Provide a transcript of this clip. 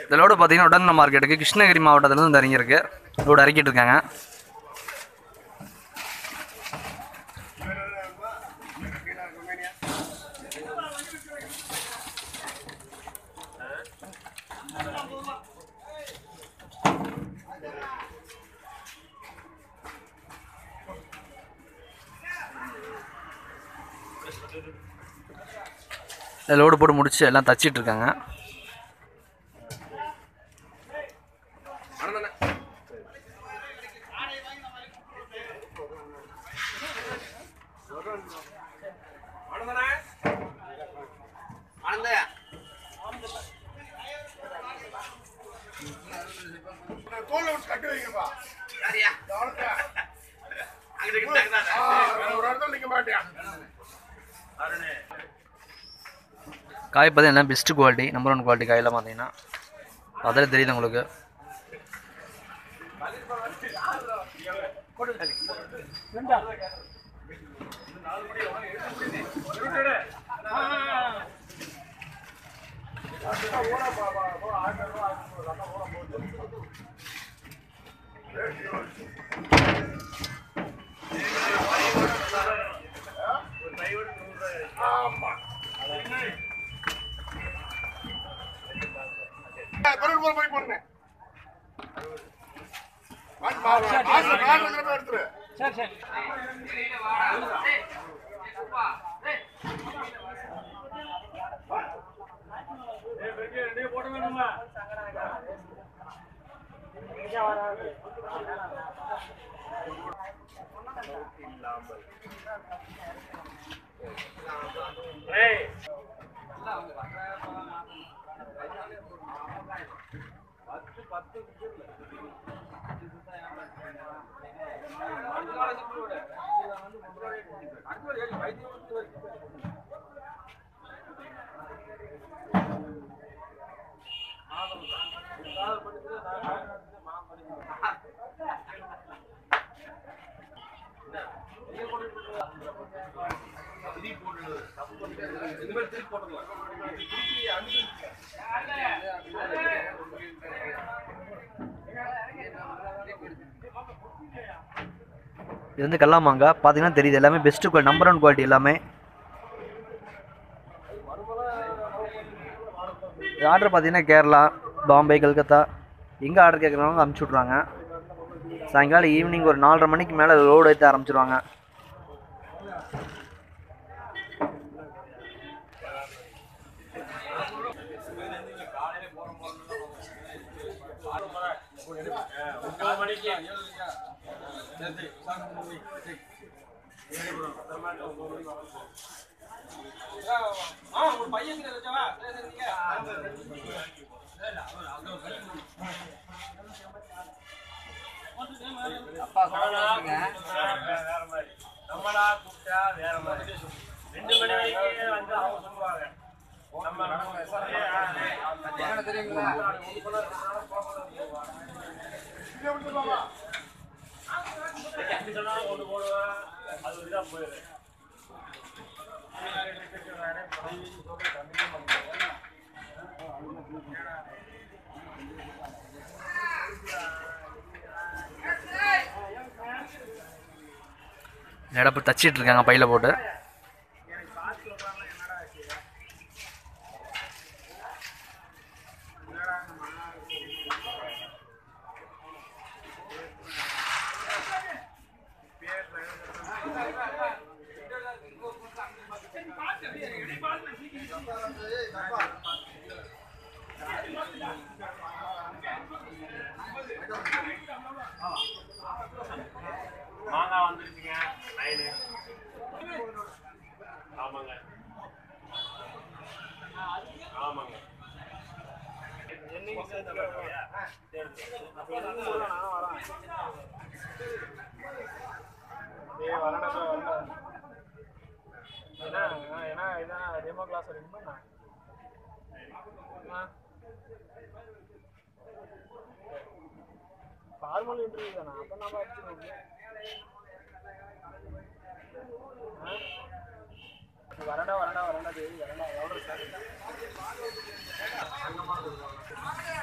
இந்த லோடு பார்த்தீங்கன்னா உடனே மார்க்கெட்டுக்கு கிருஷ்ணகிரி மாவட்டத்துலேருந்து வந்து இறங்கியிருக்கு லோடு இறக்கிட்டு இருக்காங்க இந்த லோடு போட்டு முடிச்சு எல்லாம் தச்சிட்டு இருக்காங்க தோல்ல விட்டு கட்டி வைங்கப்பா ஒரு இடத்துல நிக்க மாட்டியா காய் பார்த்தீங்கன்னா best quality number one quality காயெல்லாம் பார்த்தீங்கன்னா அதில் தெரியுது உங்களுக்கு பிறகு போற மாதிரி போடுங்க வாங்க, வா, வா. காசு காசு இருக்கிறப்ப எடுத்துரு இது வந்து கல்லாமாங்க பார்த்தீங்கன்னா தெரியுது எல்லாமே best quality number one quality எல்லாமே ஆர்டர் பார்த்தீங்கன்னா கேரளா பாம்பே கல்கத்தா எங்கே ஆர்டர் கேட்குறாங்க அனுப்பிச்சி விட்ருவாங்க சாயங்காலம் ஈவினிங் ஒரு நாலரை மணிக்கு மேலே லோடு ஏற்ற ஆரம்பிச்சிருவாங்க நம்மளா கூப்பிட்டா வேற மாதிரி ரெண்டு மணி வரைக்கும் வந்து அவங்க சொல்லுவாங்க நம்ம எப்படி சொன்னாலும் கொண்டு போடுவேன் அது ஒரு இதா போயிடுது இடப்பு தச்சிட்டு இருக்காங்க பையில போட்டு மாங்காய் வந்துருச்சுங்க நைனு ஆமாங்க ஆமாங்க என்னைக்கு சேர்த்து அப்போ எதுவும் சொல்ல நானும் வரேன் ஏய் வரேன்டா வரேன் ஏன்னா ஏன்னா இதான் டெமோ கிளாஸ் ரெண்டு ஃபார்மல் இன்டர்வியூ தானே அப்போ நம்ம அடிச்சிருவோம் வரண்டா வரண்டா வரண்டா தேவி வரண்டா எவ்வளோ சார்